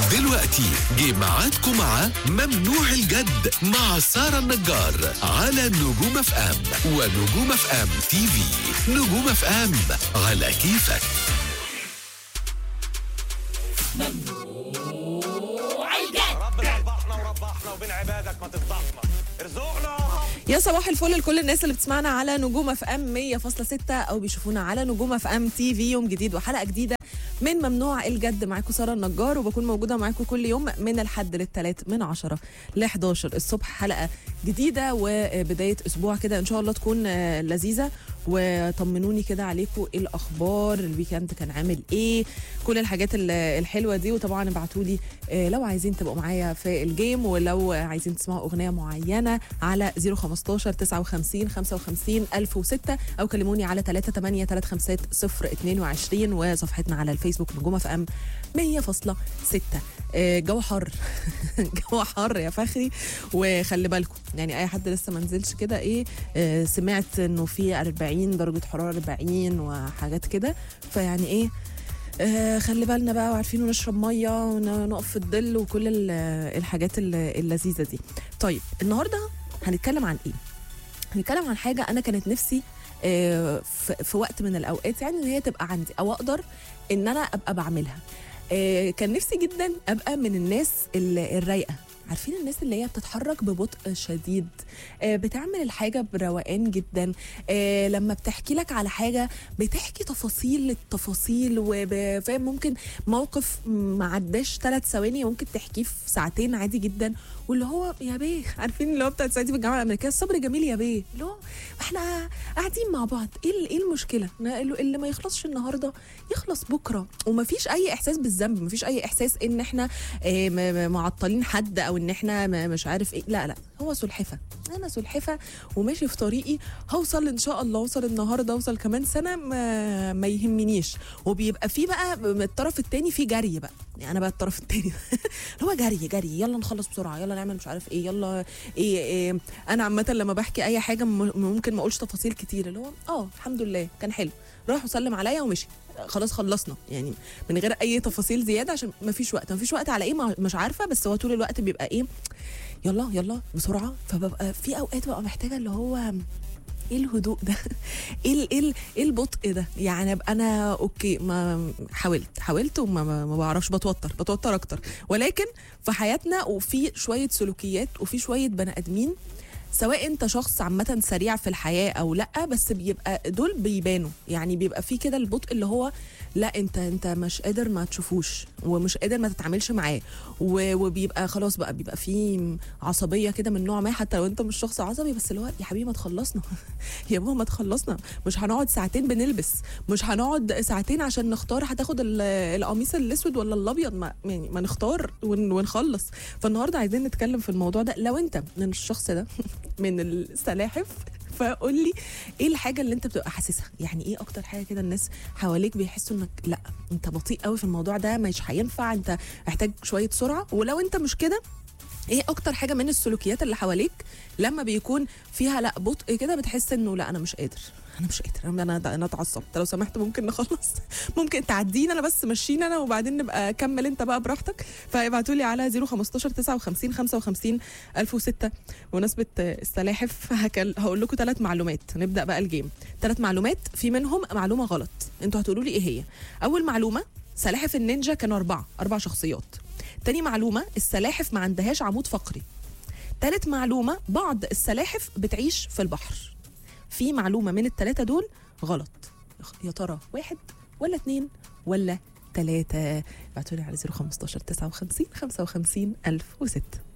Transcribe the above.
دلوقتي جه ميعادكم مع ممنوع الجد مع سارة النجار على نجوم اف ام ونجوم اف ام تي في نجوم اف ام على كيفك ربنا ربحنا وربحنا وبين عبادك ما تفضحنا ارزقنا يا صباح الفل لكل الناس اللي بتسمعنا على نجوم اف ام 100.6 او بيشوفونا على نجوم اف ام تي في يوم جديد وحلقه جديده من ممنوع الجد معاكم ساره النجار وبكون موجوده معاكم كل يوم من الحد للثلاث من 10 ل 11 الصبح حلقه جديده وبدايه اسبوع كده ان شاء الله تكون آه، لذيذه وطمنوني كده عليكم ايه الاخبار الويكند كان عامل ايه كل الحاجات ال- الحلوه دي وطبعا ابعتوا لي آه، لو عايزين تبقوا معايا في الجيم ولو عايزين تسمعوا اغنيه معينه على 015 59 55 1006 او كلموني على 38 350 022 وصفحتنا على الفيسبوك نجومه في ام 100.6 آه، جو حر جو حر يا فخري وخلي بالكم يعني اي حد لسه ما نزلش كده ايه آه، سمعت انه في 40 درجه حراره 40 وحاجات كده فيعني ايه آه، خلي بالنا بقى وعارفين نشرب ميه ونقف في الظل وكل ال- الحاجات ال- اللذيذه دي طيب النهارده هنتكلم عن ايه هنتكلم عن حاجه انا كانت نفسي آه، في في وقت من الاوقات يعني ان هي تبقى عندي او اقدر ان انا ابقى بعملها آه، كان نفسي جدا ابقى من الناس ال- الرايقه عارفين الناس اللي هي بتتحرك ببطء شديد آه، بتعمل الحاجة بروقان جدا آه، لما بتحكي لك على حاجة بتحكي تفاصيل التفاصيل وفاهم ممكن موقف ما عداش ثلاث ثواني ممكن تحكيه في ساعتين عادي جدا واللي هو يا بيه عارفين اللي هو بتاعت ساعتي في الجامعة الأمريكية الصبر جميل يا بيه اللي هو احنا قاعدين مع بعض ايه ال- ايه المشكلة اللي اللي ما يخلصش النهاردة يخلص بكرة ومفيش أي إحساس بالذنب مفيش أي إحساس إن احنا آه، م- م- معطلين حد أو إن احنا م- مش عارف ايه لا لا هو سلحفة انا سلحفة وماشي في طريقي هوصل ان شاء الله اوصل النهارده اوصل كمان سنه ما, ما يهمنيش وبيبقى في بقى من الطرف التاني في جري بقى يعني انا بقى الطرف التاني اللي هو جري جري يلا نخلص بسرعه يلا نعمل مش عارف ايه يلا إيه, إيه انا عامه لما بحكي اي حاجه م- ممكن ما اقولش تفاصيل كتير اللي هو اه الحمد لله كان حلو راح وسلم عليا ومشي خلاص خلصنا يعني من غير اي تفاصيل زياده عشان ما فيش وقت ما فيش وقت على ايه ما- مش عارفه بس هو طول الوقت بيبقى ايه يلا يلا بسرعه فببقى في اوقات ببقى محتاجه اللي هو ايه الهدوء ده ايه ال- ايه ال- ايه البطء ده يعني ابقى انا اوكي ما حاولت حاولت وما ما ما بعرفش بتوتر بتوتر اكتر ولكن في حياتنا وفي شويه سلوكيات وفي شويه بني ادمين سواء انت شخص عامه سريع في الحياه او لا بس بيبقى دول بيبانوا يعني بيبقى في كده البطء اللي هو لا انت انت مش قادر ما تشوفوش ومش قادر ما تتعاملش معاه و- وبيبقى خلاص بقى بيبقى في عصبيه كده من نوع ما حتى لو انت مش شخص عصبي بس اللي هو يا حبيبي ما تخلصنا يا بابا ما تخلصنا مش هنقعد ساعتين بنلبس مش هنقعد ساعتين عشان نختار هتاخد ال- القميص الاسود ولا الابيض ما يعني ما نختار ون- ونخلص فالنهارده عايزين نتكلم في الموضوع ده لو انت من الشخص ده من السلاحف فقول لي ايه الحاجه اللي انت بتبقى حاسسها يعني ايه اكتر حاجه كده الناس حواليك بيحسوا انك لا انت بطيء قوي في الموضوع ده مش هينفع انت محتاج شويه سرعه ولو انت مش كده ايه اكتر حاجه من السلوكيات اللي حواليك لما بيكون فيها لا بطء كده بتحس انه لا انا مش قادر انا مش قادر انا انا انا اتعصبت لو سمحت ممكن نخلص ممكن تعديني انا بس مشيني انا وبعدين نبقى كمل انت بقى براحتك فابعتوا لي على 015 59 55 1006 بمناسبه السلاحف هكل... هقول لكم ثلاث معلومات نبدا بقى الجيم ثلاث معلومات في منهم معلومه غلط انتوا هتقولوا لي ايه هي اول معلومه سلاحف النينجا كانوا اربعه اربع شخصيات تاني معلومه السلاحف ما عندهاش عمود فقري تالت معلومه بعض السلاحف بتعيش في البحر في معلومه من الثلاثه دول غلط يا ترى واحد ولا اتنين ولا ثلاثة ابعتوا لي على 015 59 55 1006